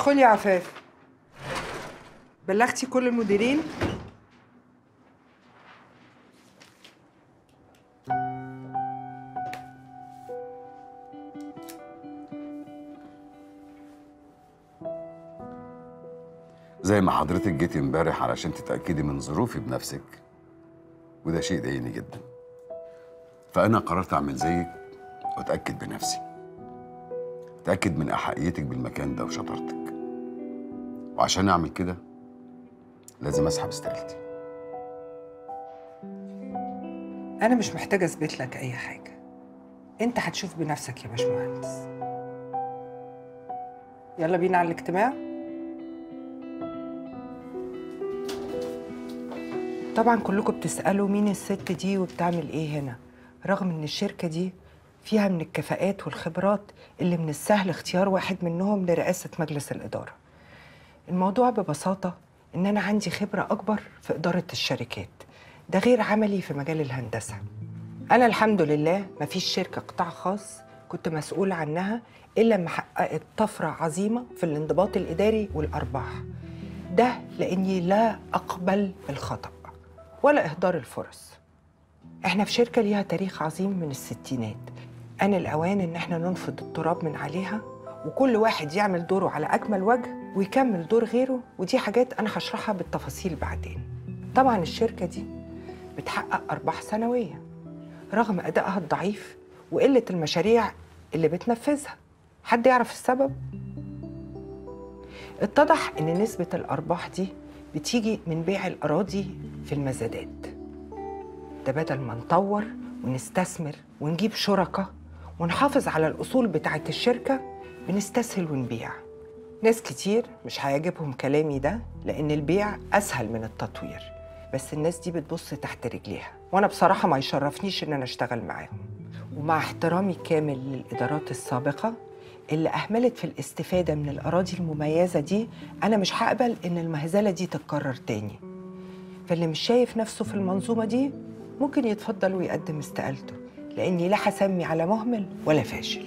ادخلي يا عفاف بلغتي كل المديرين زي ما حضرتك جيتي امبارح علشان تتأكدي من ظروفي بنفسك وده شيء ضايقني جدا فأنا قررت أعمل زيك وأتأكد بنفسي أتأكد من أحقيتك بالمكان ده وشطارتك وعشان أعمل كده لازم أسحب استقالتي انا مش محتاجه اثبت لك اي حاجه انت هتشوف بنفسك يا باشمهندس يلا بينا على الاجتماع طبعا كلكم بتسالوا مين الست دي وبتعمل ايه هنا رغم ان الشركه دي فيها من الكفاءات والخبرات اللي من السهل اختيار واحد منهم لرئاسه مجلس الاداره الموضوع ببساطه ان انا عندي خبره اكبر في اداره الشركات ده غير عملي في مجال الهندسه انا الحمد لله مفيش شركه قطاع خاص كنت مسؤول عنها الا لما حققت طفره عظيمه في الانضباط الاداري والارباح ده لاني لا اقبل بالخطا ولا اهدار الفرص احنا في شركه ليها تاريخ عظيم من الستينات انا الاوان ان احنا ننفض التراب من عليها وكل واحد يعمل دوره على اكمل وجه ويكمل دور غيره ودي حاجات انا هشرحها بالتفاصيل بعدين طبعا الشركه دي بتحقق ارباح سنويه رغم ادائها الضعيف وقله المشاريع اللي بتنفذها حد يعرف السبب اتضح ان نسبه الارباح دي بتيجي من بيع الاراضي في المزادات ده بدل ما نطور ونستثمر ونجيب شركاء ونحافظ على الاصول بتاعه الشركه بنستسهل ونبيع ناس كتير مش هيعجبهم كلامي ده لان البيع اسهل من التطوير بس الناس دي بتبص تحت رجليها وانا بصراحه ما يشرفنيش ان انا اشتغل معاهم ومع احترامي كامل للادارات السابقه اللي اهملت في الاستفاده من الاراضي المميزه دي انا مش هقبل ان المهزله دي تتكرر تاني فاللي مش شايف نفسه في المنظومه دي ممكن يتفضل ويقدم استقالته لاني لا هسمي على مهمل ولا فاشل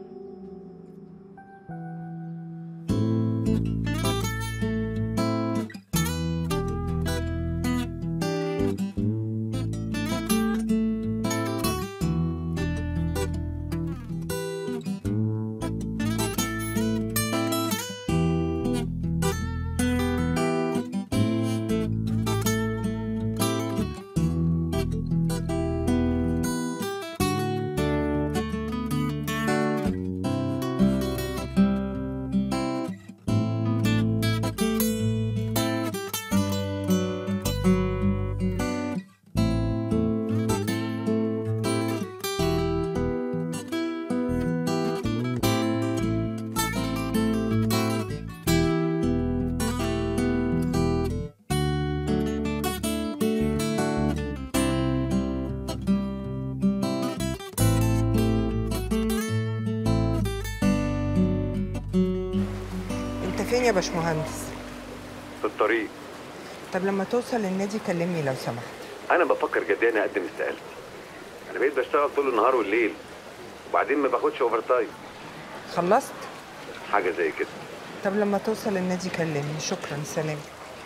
انت فين يا باشمهندس في الطريق طب لما توصل النادي كلمني لو سمحت انا بفكر جديا اقدم استقالتي انا بقيت بشتغل طول النهار والليل وبعدين ما باخدش اوفر تايم خلصت حاجه زي كده طب لما توصل النادي كلمني شكرا سلام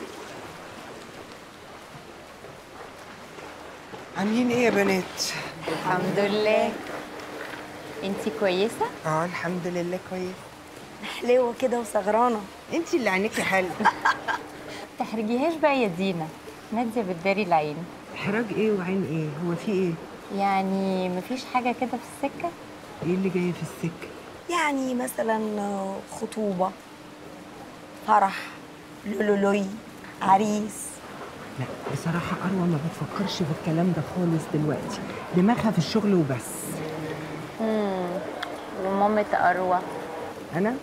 عاملين ايه يا بنات الحمد لله انتي كويسة؟ اه الحمد لله كويس حلوة كده وسغرانة انت اللي عينيكي حلو تحرجيهاش بقى يا دينا نادية بتداري العين احراج ايه وعين ايه هو في ايه يعني مفيش حاجة كده في السكة؟ ايه اللي جاي في السكه يعني مثلا خطوبة فرح لولولوي عريس لا بصراحه اروى ما بتفكرش في الكلام ده خالص دلوقتي دماغها في الشغل وبس امم ومامة أروى انا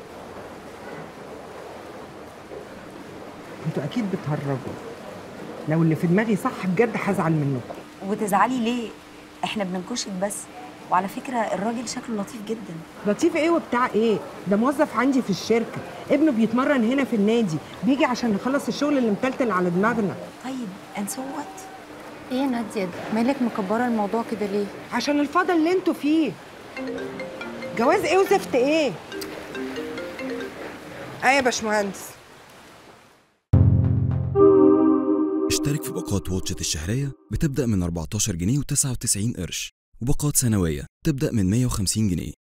انتوا اكيد بتهرجوا لو اللي في دماغي صح بجد هزعل منكم وتزعلي ليه؟ احنا بننكشك بس وعلى فكرة الراجل شكله لطيف جدا لطيف ايه وبتاع ايه ده موظف عندي في الشركه ابنه بيتمرن هنا في النادي بيجي عشان نخلص الشغل اللي متلتل على دماغنا طيب and so what؟ ايه يا نادية ده؟ مالك مكبرة الموضوع كده ليه؟ عشان الفضل اللي انتوا فيه جواز ايه وزفت ايه ايه يا باشمهندس اشترك في باقات واتشت الشهرية بتبدأ من 14 جنيه و99 قرش وباقات سنوية تبدأ من 150 جنيه